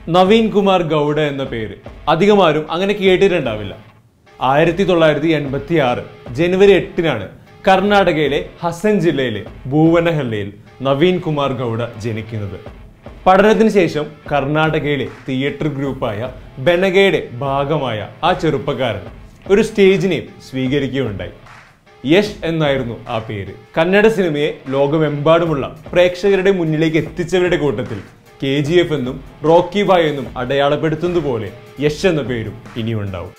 നവീൻ കുമാർ ഗൗഡ എന്ന പേര് അധികമാരും അങ്ങനെ കേട്ടിട്ടുണ്ടാവില്ല ആയിരത്തി തൊള്ളായിരത്തി എൺപത്തി ആറ് ജനുവരി എട്ടിനാണ് കർണാടകയിലെ ഹസൻ ജില്ലയിലെ ഭൂവനഹല്ലയിൽ നവീൻ കുമാർ ഗൗഡ ജനിക്കുന്നത് പഠനത്തിന് ശേഷം കർണാടകയിലെ തിയേറ്റർ ഗ്രൂപ്പായ ബെനഗയുടെ ഭാഗമായ ആ ചെറുപ്പക്കാരൻ ഒരു സ്റ്റേജിനെ സ്വീകരിക്കുകയുണ്ടായി യഷ് എന്നായിരുന്നു ആ പേര് കന്നഡ സിനിമയെ ലോകമെമ്പാടുമുള്ള പ്രേക്ഷകരുടെ മുന്നിലേക്ക് എത്തിച്ചവരുടെ കൂട്ടത്തിൽ കെ ജി എഫ് എന്നും റോക്കി ബായ് എന്നും അടയാളപ്പെടുത്തുന്നത് പോലെ യഷ് എന്ന പേരും ഇനിയുണ്ടാവും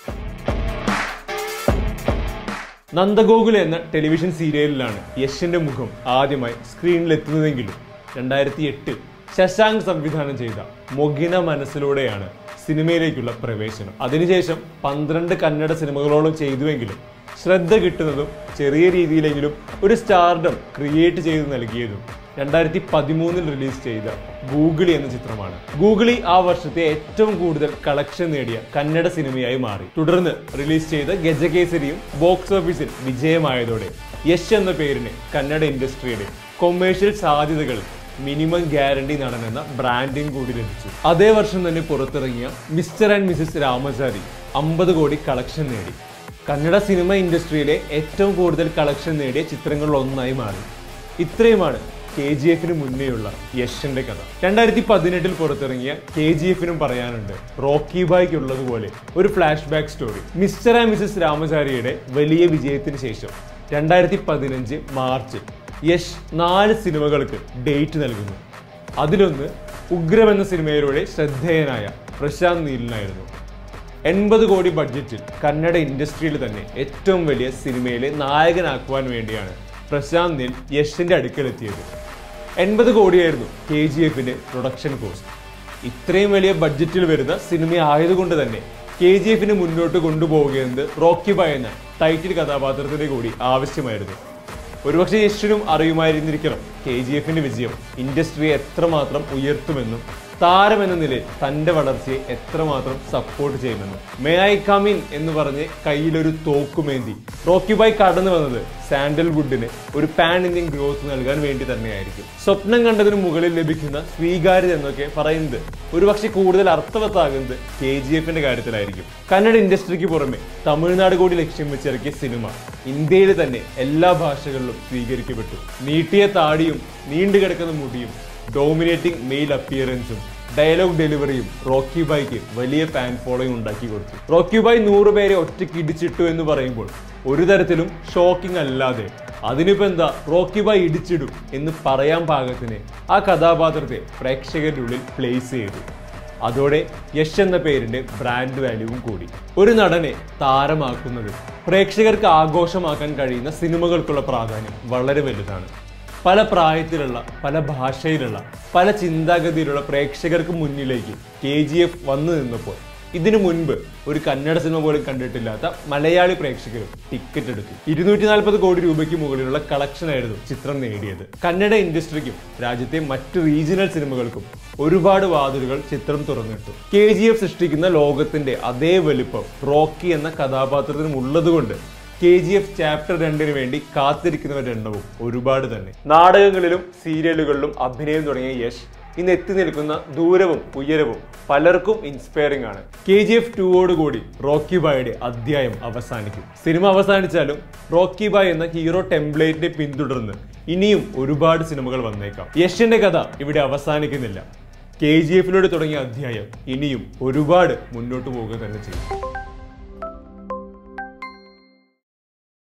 നന്ദഗോകുല എന്ന ടെലിവിഷൻ സീരിയലിലാണ് യഷിന്റെ മുഖം ആദ്യമായി സ്ക്രീനിൽ എത്തുന്നതെങ്കിലും രണ്ടായിരത്തി എട്ടിൽ ശശാങ്ക് സംവിധാനം ചെയ്ത മൊഗിന മനസ്സിലൂടെയാണ് സിനിമയിലേക്കുള്ള പ്രവേശനം അതിനുശേഷം പന്ത്രണ്ട് കന്നഡ സിനിമകളോളം ചെയ്തുവെങ്കിലും ശ്രദ്ധ കിട്ടുന്നതും ചെറിയ രീതിയിലെങ്കിലും ഒരു സ്റ്റാർഡം ക്രിയേറ്റ് ചെയ്ത് നൽകിയതും രണ്ടായിരത്തി പതിമൂന്നിൽ റിലീസ് ചെയ്ത ഗൂഗിളി എന്ന ചിത്രമാണ് ഗൂഗിളി ആ വർഷത്തെ ഏറ്റവും കൂടുതൽ കളക്ഷൻ നേടിയ കന്നഡ സിനിമയായി മാറി തുടർന്ന് റിലീസ് ചെയ്ത ഗജകേസരിയും ബോക്സ് ഓഫീസിൽ വിജയമായതോടെ യശ് എന്ന പേരിന് കന്നഡ ഇൻഡസ്ട്രിയുടെ കൊമേഴ്ഷ്യൽ സാധ്യതകൾ മിനിമം ഗ്യാരണ്ടി നടനെന്ന ബ്രാൻഡിംഗ് കൂടി ലഭിച്ചു അതേ വർഷം തന്നെ പുറത്തിറങ്ങിയ മിസ്റ്റർ ആൻഡ് മിസസ് രാമചാരി അമ്പത് കോടി കളക്ഷൻ നേടി കന്നഡ സിനിമ ഇൻഡസ്ട്രിയിലെ ഏറ്റവും കൂടുതൽ കളക്ഷൻ നേടിയ ചിത്രങ്ങളിൽ ഒന്നായി മാറി ഇത്രയുമാണ് കെ ജി എഫിന് മുന്നേയുള്ള യശിന്റെ കഥ രണ്ടായിരത്തി പതിനെട്ടിൽ പുറത്തിറങ്ങിയ കെ ജി എഫിനും പറയാനുണ്ട് റോക്കി ബായ്ക്ക് ഉള്ളതുപോലെ ഒരു flash back story Mr and Mrs രാമചാരിയുടെ വലിയ വിജയത്തിന് ശേഷം രണ്ടായിരത്തി പതിനഞ്ച് മാർച്ച് യശ് നാല് സിനിമകൾക്ക് ഡേറ്റ് നൽകുന്നു അതിലൊന്ന് ഉഗ്രം എന്ന സിനിമയിലൂടെ ശ്രദ്ധേയനായ പ്രശാന്ത് നീലിനായിരുന്നു എൺപത് കോടി ബഡ്ജറ്റിൽ കന്നഡ ഇൻഡസ്ട്രിയിൽ തന്നെ ഏറ്റവും വലിയ സിനിമയിലെ നായകനാക്കുവാൻ വേണ്ടിയാണ് പ്രശാന്ത് നീൽ യഷിന്റെ അടുക്കലെത്തിയത് എൺപത് കോടിയായിരുന്നു കെ ജി എഫിന്റെ പ്രൊഡക്ഷൻ കോസ്റ്റ് ഇത്രയും വലിയ ബഡ്ജറ്റിൽ വരുന്ന സിനിമ ആയതുകൊണ്ട് തന്നെ കെ ജി എഫിന് മുന്നോട്ട് കൊണ്ടുപോവുകയെന്നത് റോക്കി ബായ് എന്ന ടൈറ്റിൽ കഥാപാത്രത്തിന്റെ കൂടി ആവശ്യമായിരുന്നു ഒരുപക്ഷെ യശിനും അറിയുമായിരുന്നിരിക്കണം കെ ജി എഫിന്റെ വിജയം ഇൻഡസ്ട്രിയെ എത്രമാത്രം ഉയർത്തുമെന്നും താരമെന്ന നിലയിൽ തന്റെ വളർച്ചയെ എത്രമാത്രം സപ്പോർട്ട് ചെയ്യുമെന്നും മേ ഐ കമിൻ എന്ന് പറഞ്ഞ് കയ്യിലൊരു തോക്കുമേന്തി റോക്കി ബായ് കടന്നു വന്നത് സാൻഡൽവുഡിന് ഒരു പാൻ ഇന്ത്യൻ ഗ്രോത്ത് നൽകാൻ വേണ്ടി തന്നെയായിരിക്കും സ്വപ്നം കണ്ടതിന് മുകളിൽ ലഭിക്കുന്ന സ്വീകാര്യത എന്നൊക്കെ പറയുന്നത് ഒരുപക്ഷെ കൂടുതൽ അർത്ഥവത്താകുന്നത് കെ ജി എഫിന്റെ കാര്യത്തിലായിരിക്കും കന്നഡ ഇൻഡസ്ട്രിക്ക് പുറമെ തമിഴ്നാട് കൂടി ലക്ഷ്യം വെച്ചിറക്കിയ സിനിമ ഇന്ത്യയിൽ തന്നെ എല്ലാ ഭാഷകളിലും സ്വീകരിക്കപ്പെട്ടു നീട്ടിയ താടിയും നീണ്ടുകിടക്കുന്ന മുടിയും ഡോമിനേറ്റിംഗ് മെയിൽ അപ്പിയറൻസും ഡയലോഗ് ഡെലിവറിയും റോക്കി ബായ്ക്ക് വലിയ ഫാൻ ഫോളോയിങ് ഉണ്ടാക്കി കൊടുത്തു റോക്കി ബായ് നൂറ് പേരെ ഒറ്റയ്ക്ക് ഇടിച്ചിട്ടു എന്ന് പറയുമ്പോൾ ഒരു തരത്തിലും ഷോക്കിംഗ് അല്ലാതെ അതിനിപ്പോ എന്താ റോക്കി ബായ് ഇടിച്ചിടും എന്ന് പറയാൻ പാകത്തിന് ആ കഥാപാത്രത്തെ പ്രേക്ഷകരുടെ ഉള്ളിൽ പ്ലേസ് ചെയ്തു അതോടെ യശ് എന്ന പേരിന്റെ ബ്രാൻഡ് വാല്യൂവും കൂടി ഒരു നടനെ താരമാക്കുന്നത് പ്രേക്ഷകർക്ക് ആഘോഷമാക്കാൻ കഴിയുന്ന സിനിമകൾക്കുള്ള പ്രാധാന്യം വളരെ വലുതാണ് പല പ്രായത്തിലുള്ള പല ഭാഷയിലുള്ള പല ചിന്താഗതിയിലുള്ള പ്രേക്ഷകർക്ക് മുന്നിലേക്ക് കെ ജി എഫ് വന്നു നിന്നപ്പോൾ ഇതിനു മുൻപ് ഒരു കന്നഡ സിനിമ പോലും കണ്ടിട്ടില്ലാത്ത മലയാളി പ്രേക്ഷകരും ടിക്കറ്റ് എടുത്തു ഇരുന്നൂറ്റി നാൽപ്പത് കോടി രൂപയ്ക്ക് മുകളിലുള്ള കളക്ഷൻ ആയിരുന്നു ചിത്രം നേടിയത് കന്നഡ ഇൻഡസ്ട്രിക്കും രാജ്യത്തെ മറ്റ് റീജിയണൽ സിനിമകൾക്കും ഒരുപാട് വാതിലുകൾ ചിത്രം തുറന്നിട്ടു കെ ജി എഫ് സൃഷ്ടിക്കുന്ന ലോകത്തിന്റെ അതേ വലിപ്പം റോക്കി എന്ന കഥാപാത്രത്തിനും ഉള്ളതുകൊണ്ട് കെ ജി എഫ് ചാപ്റ്റർ രണ്ടിന് വേണ്ടി കാത്തിരിക്കുന്നവരുടെ എണ്ണവും ഒരുപാട് തന്നെ നാടകങ്ങളിലും സീരിയലുകളിലും അഭിനയം തുടങ്ങിയ യശ് ഇന്ന് എത്തി നിൽക്കുന്ന ദൂരവും ഉയരവും പലർക്കും ഇൻസ്പയറിംഗ് ആണ് കെ ജി എഫ് ടൂവോടുകൂടി റോക്കി ബായുടെ അധ്യായം അവസാനിക്കും സിനിമ അവസാനിച്ചാലും റോക്കി ബായ് എന്ന ഹീറോ ടെംപ്ലേറ്റിനെ പിന്തുടർന്ന് ഇനിയും ഒരുപാട് സിനിമകൾ വന്നേക്കാം യഷിന്റെ കഥ ഇവിടെ അവസാനിക്കുന്നില്ല കെ ജി എഫിലൂടെ തുടങ്ങിയ അധ്യായം ഇനിയും ഒരുപാട് മുന്നോട്ട് പോവുക തന്നെ ചെയ്യും